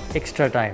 extra time.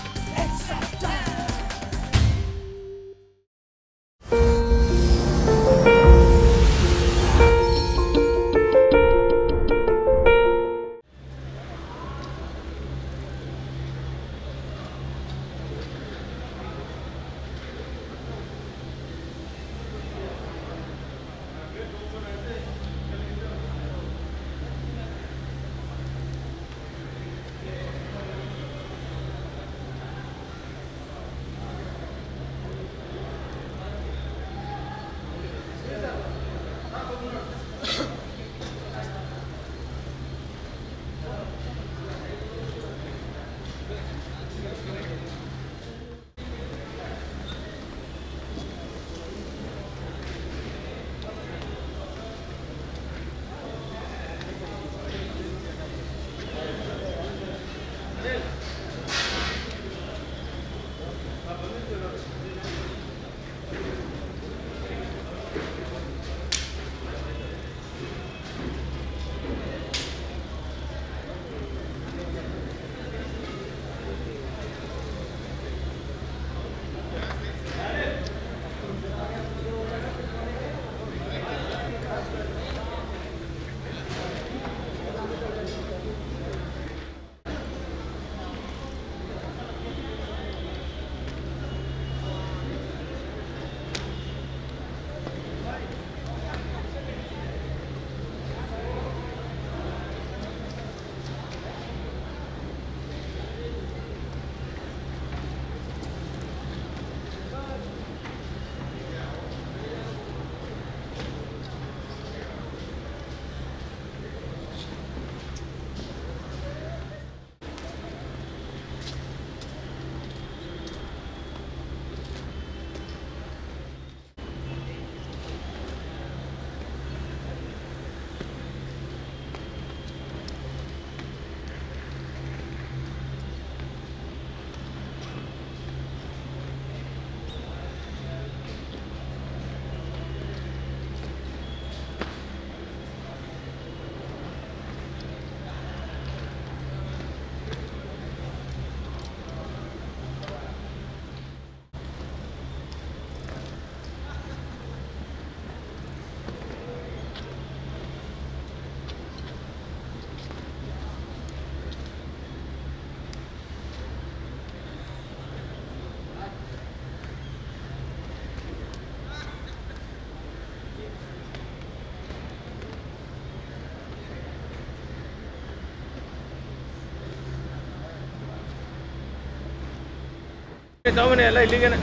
ತಗೊಂಬನ್ನಿ ಎಲ್ಲ ಇಲ್ಲಿಗೇನೆ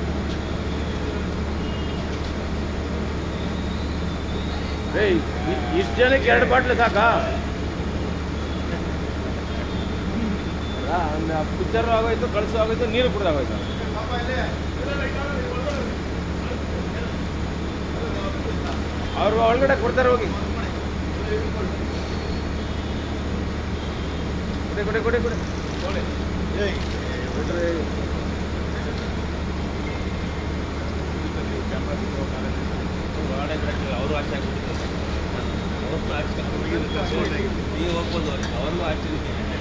ಏಯ್ ಇಷ್ಟು ಜನಕ್ಕೆ ಎರಡು ಬಾಟ್ಲು ಸಾಕಾ ಪಿಕ್ಚರ್ ಆಗೋಯ್ತು ಕಳ್ಸು ಆಗೋಯ್ತು ನೀರು ಕುಡ್ದಾಗೋಯ್ತು ಅವ್ರು ಒಳಗಡೆ ಕೊಡ್ತಾರೆ ಹೋಗಿ ಕೊಡಿ ಕೊಡಿ ಕೊಡಿ ಕೊಡಿ ಅವರು ಆಚೆ ನೀವು ಹೋಗ್ಬೋದು ಅವ್ರಿಗೂ ಆಚೆ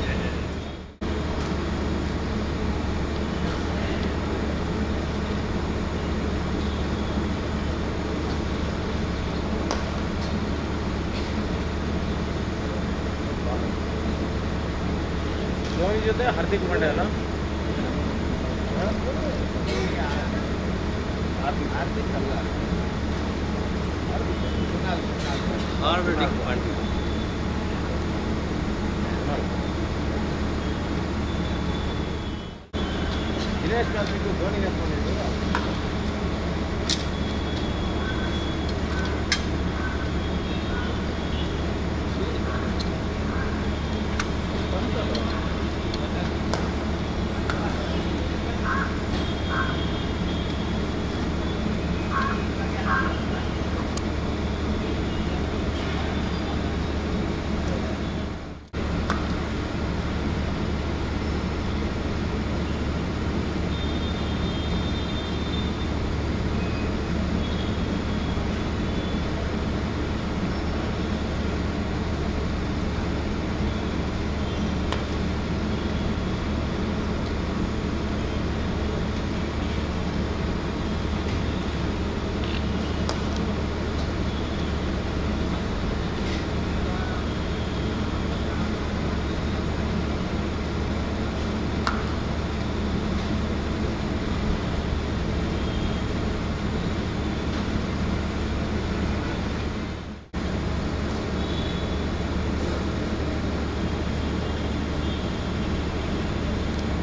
ಧೋನಿ ಜೊತೆ ಹಾರ್ದಿಕ್ ಪಾಂಡ್ಯ ಅಲ್ಲ ಹಾರ್ದಿಕ್ ಅಲ್ಲ ಹಾರ್ದಿಕ್ ಪಾಂಡ್ಯ ದಿನೇಶ್ ಕಾರ್ತಿಕ್ ಧೋನಿಗೆ ಹಾಕೊಂಡಿದ್ದು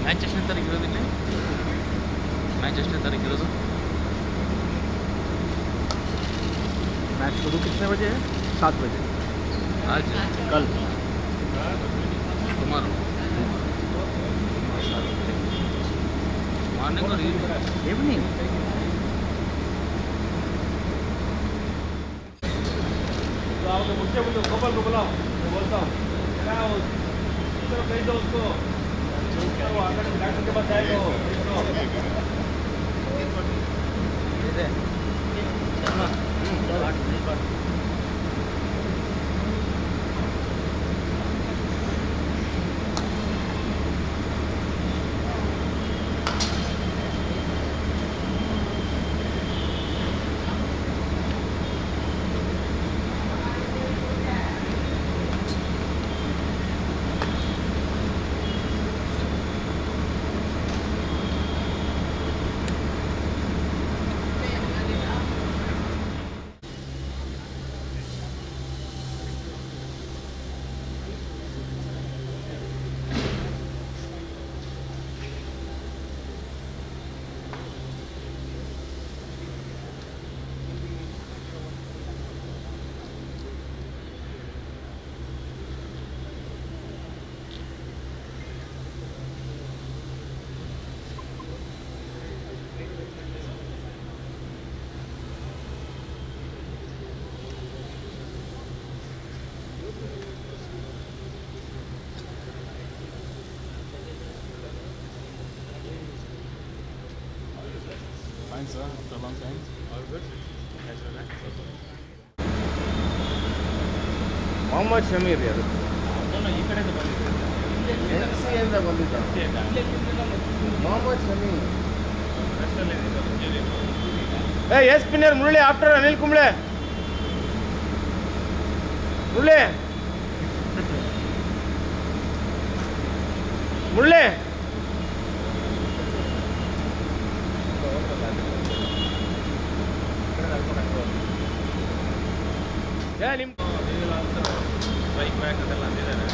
ಮ್ಯಾಚ್ ಎಷ್ಟನೇ ತಾರೀಕು ಇರೋದು ಇಲ್ಲಿ ಮ್ಯಾಚ್ ಎಷ್ಟನೇ ತಾರೀಕು ಇರೋದು मैच शुरू कितने बजे है सात बजे आज कल tomorrow मारने को नहीं इवनिंग मुझसे बोलो कबल को बुलाओ मैं बोलता हूँ क्या वो दूसरी तरफ भेज दो उसको वो आकर डॉक्टर के पास जाएगा वो Fine sir, after a long time. All good? Mohammed Shameer ಯಾರು ಈ ಕಡೆಯಿಂದ ಬಂದಿದ್ದೀವಿ ಎನ್ ಸಿ ಇಂದ ಬಂದಿದ್ದ Mohammed Shamir a spinner Murali after Anil Kumble Murali Murali ಏ ನಿಮ್ ಸ್ಟ್ರೈಕ್ ಬ್ಯಾಕ್ ಅದೆಲ್ಲ ಅಂದಿದ್ದಾರೆ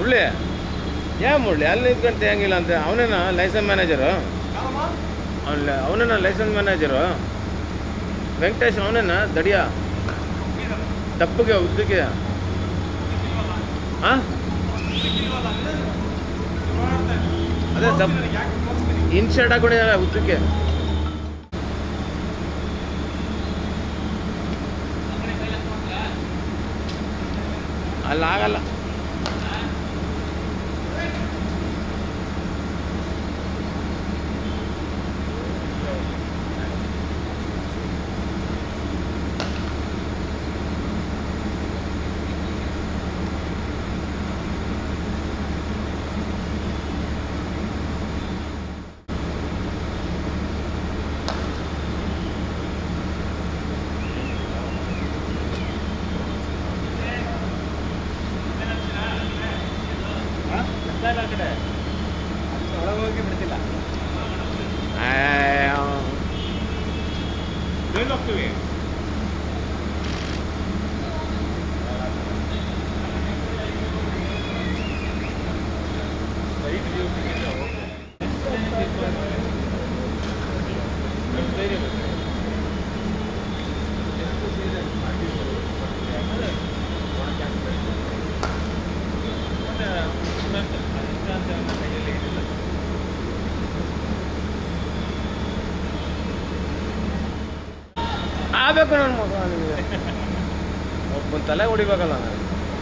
ಮುರಳಿ ಯಾ ಮುರಳಿ ಅಲ್ಲಿ ನಿಂತ್ಕೊಂಡು ತೆಗಿಯಂಗಿಲ್ಲ ಅಂತ ಅವನೇನ ಲೈಸೆನ್ಸ್ ಮ್ಯಾನೇಜರು ಅವನ ಅವನೇನ ಲೈಸೆನ್ಸ್ ಮ್ಯಾನೇಜರು ವೆಂಕಟೇಶ್ ಅವನೇನ ದಡಿಯ ದಪ್ಪಗೆ ಉದ್ದಕ್ಕೆ ಹಾಂ ಅದೇ ದಪ್ಪ ಇನ್ ಶರ್ಟ್ ಹಾಕೊಂಡಿಲ್ಲ ಉದ್ದಕ್ಕೆ ಅಲ್ಲ ಆಗಲ್ಲ ಒಳಗೆ ಹೋಗಿ ಬಿಡ್ತಿಲ್ಲ ಆಯ್, ಎಲ್ಲಿ ಹೋಗ್ತೀವಿ ಆಗ್ಬೇಕು ನನ್ನ ಮಗ ನಿಮಗೆ ಒಬ್ಬನ ತಲೆ ಹೊಡಿಬೇಕಲ್ಲ ನಾನು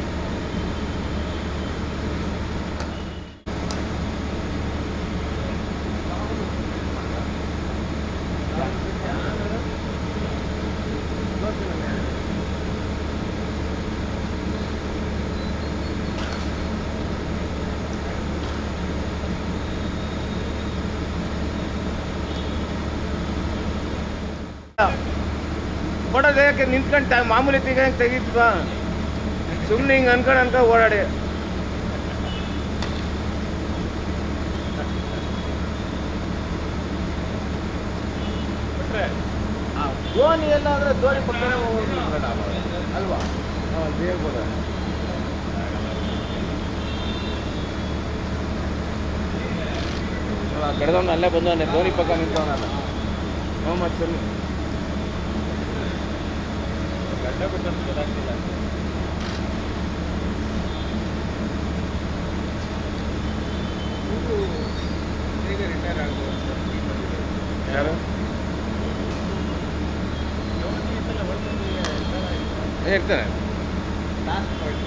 ಫೋಟೋ ತೆಗಿಯಕ್ಕೆ ನಿಂತ್ಕೊಂಡು ಮಾಮೂಲಿ ತೆಗಿಯಂಗೆ ತೆಗಿದ್ವಾ ಸುಮ್ಮನೆ ಹಿಂಗೆ ಅನ್ಕೊಂಡು ಅನ್ಕೊಂಡು ಓಡಾಡಿ ಬಿಟ್ರೆ ಆ ಧೋನಿ ಎಲ್ಲ ಅಂದ್ರೆ ಧೋನಿ ಪಕ್ಕನೇ ಹೋಗ್ಬಿಡ್ಬೇಡ ಅಲ್ವಾ ಹಾಂ ಹೇಳ್ಬೋದ ಕಡ್ದವ್ನು ಅಲ್ಲೇ ಬಂದವನೆ ಧೋನಿ ಪಕ್ಕ ನಿಂತವನಲ್ಲ ಮೊಹಮ್ಮದ್ ಶಮಿ ಗಡ್ಡ ಬಿಟ್ಟಂತ ಗೊತ್ತಾಗ್ತಿಲ್ಲ ಹೇಗೆ ರಿಟೈರ್ ಆಗ್ಬೋದು ಯಾರು ಇರ್ತಾನೆ ಲಾಸ್ಟ್ ಪಾಯಿಂಟ್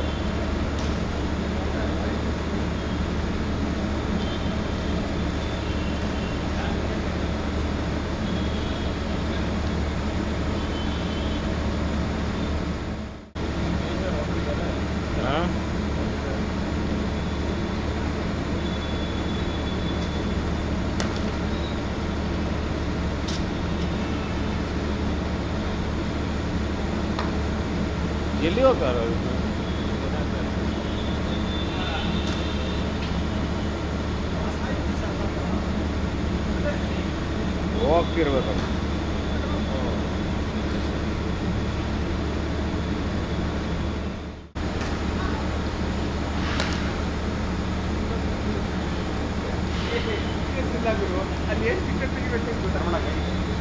ಹಾಂ ಎಲ್ಲಿ ಹೋಗ್ತಾರ ಹೋಗ್ತಿರ್ಬೇಕು ಅಲ್ಲಿ ಏನು ಟಿಕೆಟ್ ತೆಗಿಬೇಕು ಅಂತ ಗೊತ್ತಾಗಲ್ಲ.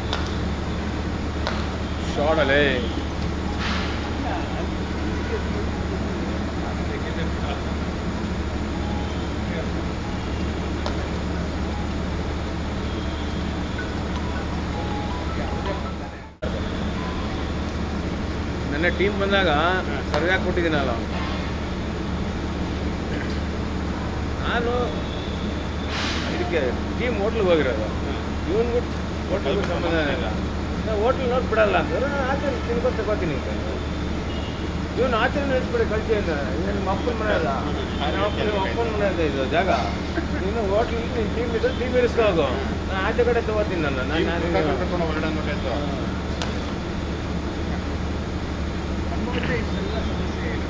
ಶಾರ್ಟಲ್ಲಿ ನನ್ನ ಟೀಮ್ ಬಂದಾಗ ಸರಿಯಾಗಿ ಕೊಟ್ಟಿದ್ದೀನಲ್ಲ ನಾನು ಇದಕ್ಕೆ ಟೀಮ್ ಹೋಟ್ಲಿಗೆ ಹೋಗಿರೋದು ಇವನ್ಗೂ ಹೋಟ್ಲಿಗೂ ಸಂಬಂಧ ಇಲ್ಲ ನಾವು ಹೋಟ್ಲ್ ನೋಡಿ ಬಿಡಲ್ಲ ಅಂತಂದ್ರೆ ನಾನು ಆಚೆ ತಿನ್ಕೊಂಡು ತಗೋತೀನಿ ಅಂತ ಇವನು ಆಚೆ ನಿಲ್ಲಿಸ್ಬಿಡಿ ಕಳಿಸಿ ಅಂತ ಇದು ನಿಮ್ಮ ಅಪ್ಪನ ಮನೆ ಅಲ್ಲ ನಮ್ಮ ಅಪ್ಪನ ನಿಮ್ಮ ಅಪ್ಪನ ಮನೆ ಅಂತ ಇದು ಜಾಗ ನೀನು ಹೋಟ್ಲ್ ನಿನ್ನ ಟೀಮ್ ಇದ್ರೆ ಟೀಮ್ ಇರಿಸ್ಕೊ ಹೋಗು ನಾನು ಆಚೆ ಕಡೆ ತಗೋತೀನಿ ನಾನು ನಾನು ನಾನು ನಮ್ಮಲ್ಲಿ ಇಷ್ಟೆಲ್ಲ ಸಮಸ್ಯೆ ಇಲ್ಲ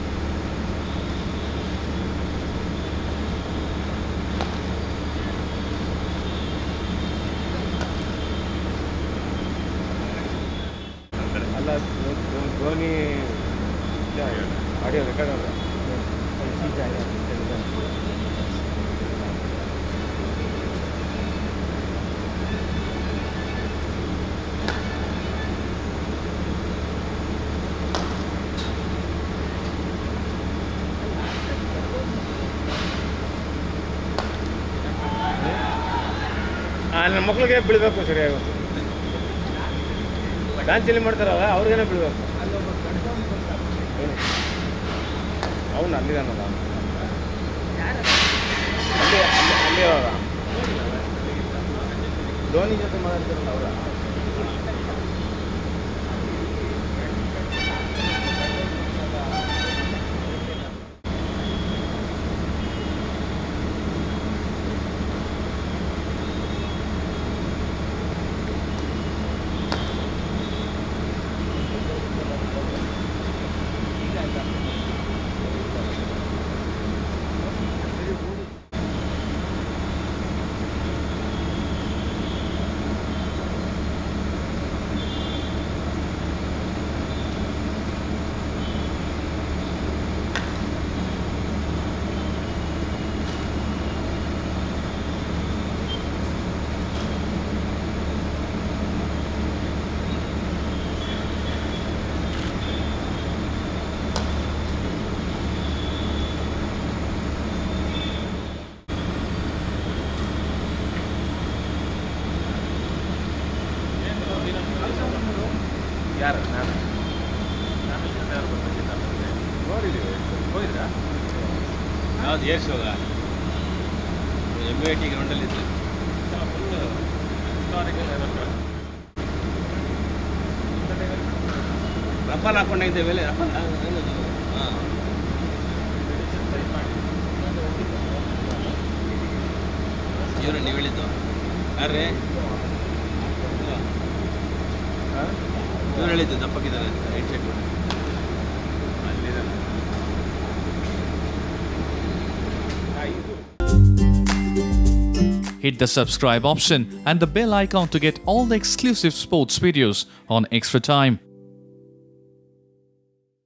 ಅಲ್ಲ ಧೋ- ಧೋ- ಧೋನಿ ಆಡಿಯೋ ರೆಕಾರ್ಡ್ ಅಲ್ಲ ನನ್ನ ಮಕ್ಳಿಗೆ ಬೀಳ್ಬೇಕು ಸರಿಯಾಗುತ್ತೆ ಗಾಂಚಲಿ ಮಾಡ್ತಾರಲ್ಲ ಅವ್ರಿಗೇನೆ ಬೀಳ್ಬೇಕು ಅವನು ಅಲ್ಲಿದಾನಲ್ಲ ಅಲ್ಲಿ ಅಲ್ಲಿ ಅಲ್ಲಿ ಅವರ ಧೋನಿ ಜೊತೆ ಮಾತಾಡ್ತಾರಲ್ಲ ಅವರ ಯಾರು ನಾನು ನೋಡಿದ್ದೀವಿ ಹೋಗಿದ್ರಾ ಯಾವ್ದು ಏರ್ ಶೋಗ ಎಮ್ ಐ ಟಿ ಗ್ರೌಂಡಲ್ಲಿ ಇದ್ದು ರಫಾಲ್ ಹಾಕೊಂಡಾಗಿದ್ದೆ ಮೇಲೆ ರಫಾಲ್ ಹಾಂ ಇವರು ನೀವು ಹೇಳಿದ್ದು ಯಾರ್ರೀ ಇವ್ರು ಹೇಳಿದ್ದು ದಪ್ಪಕ್ಕಿದ್ದಾರೆ ಅಂತ ಹೆಡ್ ಶೆಟ್ ಅಲ್ಲಿದ್ದಾನೆ Hit the subscribe option and the bell icon to get all the exclusive sports videos on Extra Time.